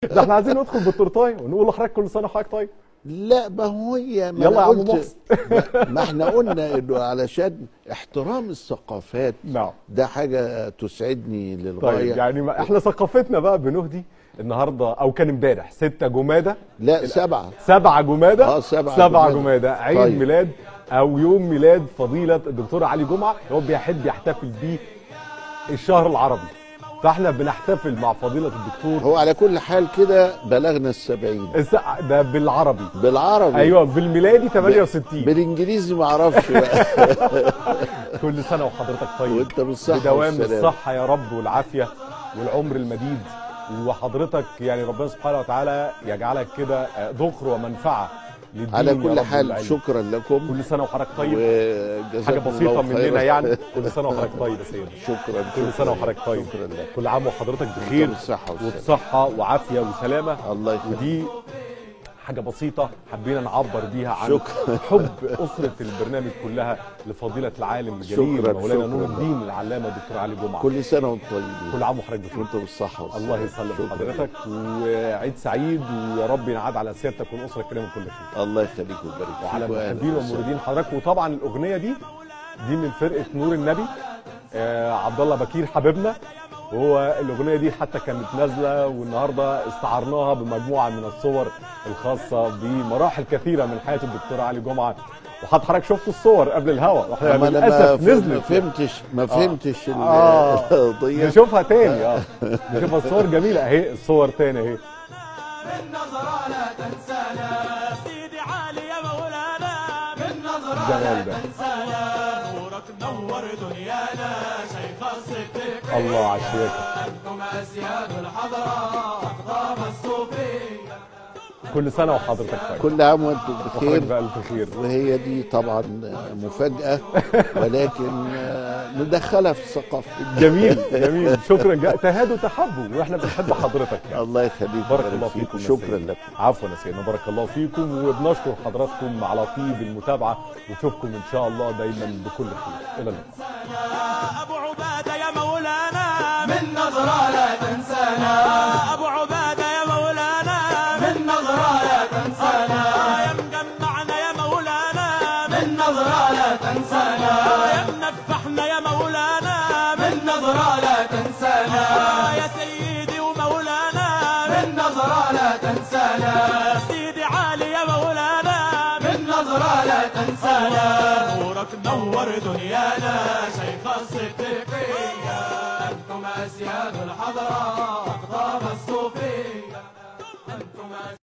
ده احنا عايزين ندخل بالتورتايه ونقول لحضرتك كل سنه وحضرتك طيب لا ما هو هي ما يلا أنا يا عم قلت- محسن. ما- ما احنا قلنا انه علشان احترام الثقافات نعم ده حاجه تسعدني للغايه طيب يعني ما احنا ثقافتنا بقى بنهدي النهارده او كان امبارح 6 جماده لا سبعه 7 جماده آه، سبعة سبعة جمادة. جماده عيد طيب. ميلاد او يوم ميلاد فضيله الدكتور علي جمعه هو بيحب يحتفل بيه الشهر العربي فاحنا بنحتفل مع فضيله الدكتور هو على كل حال كده بلغنا السبعين الس- ده بالعربي بالعربي ايوه بالميلادي 68 بالانجليزي ما اعرفش بقى كل سنه وحضرتك طيب وانت بالصحه بدوام والسلامه الصحه يا رب والعافيه والعمر المديد وحضرتك يعني ربنا سبحانه وتعالى يجعلك كده آه، ذخر ومنفعه للدين على يا كل رب حال والعلم. شكرا لكم كل سنه وحضرتك طيب وجزاكم حاجه بسيطه الله مننا خيرا. يعني كل سنه وحضرتك طيب يا سيدي شكرا كل شكراً سنه وحضرتك طيب شكرا لك كل عام وحضرتك بخير بالصحة والسلامة. وبصحه وعافيه وسلامه الله يخليك ودي حاجه بسيطه حبينا نعبر بيها عن شكراً. حب اسره البرنامج كلها لفضيله العالم الجليل شكراً، مولانا شكراً. نور الدين العلامه الدكتور علي جمعه كل سنه وانتم طيبين كل عام وحضرتك بخير وانتم بالصحه والسلامه الله يسلم شكراً. حضرتك وعيد سعيد ويا رب ينعاد على سيادتك والاسره الكريمه كل خير الله يخليك ويبارك فيك وعلى وأهلاً محبين وسهلاً. ومريدين حضرتك وطبعا الاغنيه دي دي من فرقه نور النبي آه عبد الله بكير حبيبنا وهو الاغنيه دي حتى كانت نازله والنهارده استعرناها بمجموعه من الصور الخاصه بمراحل كثيره من حياه الدكتور علي جمعه وحتى حضرتك شفت الصور قبل الهوا واحنا أما انا ما للاسف ف- ما نزلت فهمتش ما فهمتش ال- آه. القضيه نشوفها تاني اه نشوفها الصور جميله اهي الصور تاني اهي بالنظرة لا تنسانا سيدي علي يا مولانا بالنظرة الجمال ده تنسانا نورك نور دنيانا شيخ الصديق الله على الشياكه أنتم أسياد الحضرة أقدام الصوفية كل سنه وحضرتك طيب كل عام وانتم وحضرتك بخير بألف خير وهي دي طبعا مفاجاه ولكن آه، ندخلها في الثقافه جميل جميل شكرا جا- تهادوا تحبوا واحنا بنحب حضرتك يعني. الله يخليك بارك ويبارك الله فيك. فيكم يا شكرا سيدي. لكم عفوا يا سيدنا بارك الله فيكم وبنشكر حضراتكم على طيب المتابعه ونشوفكم ان شاء الله دايما بكل خير الى اللقاء أبو عبادة يا مولانا من نظرة لا تنسانا أبو عبادة يا مولانا من نظرة لا تنسانا يا مجمعنا يا مولانا من نظرة لا تنسانا يا منفحنا يا مولانا من نظرة لا تنسانا يا سيدي ومولانا من نظرة لا تنسانا سيدي علي يا مولانا من نظرة لا تنسانا نورك نور دنيانا شيخ الصديقية أنتم أسياد الحضرة أقدام الصوفية أنتم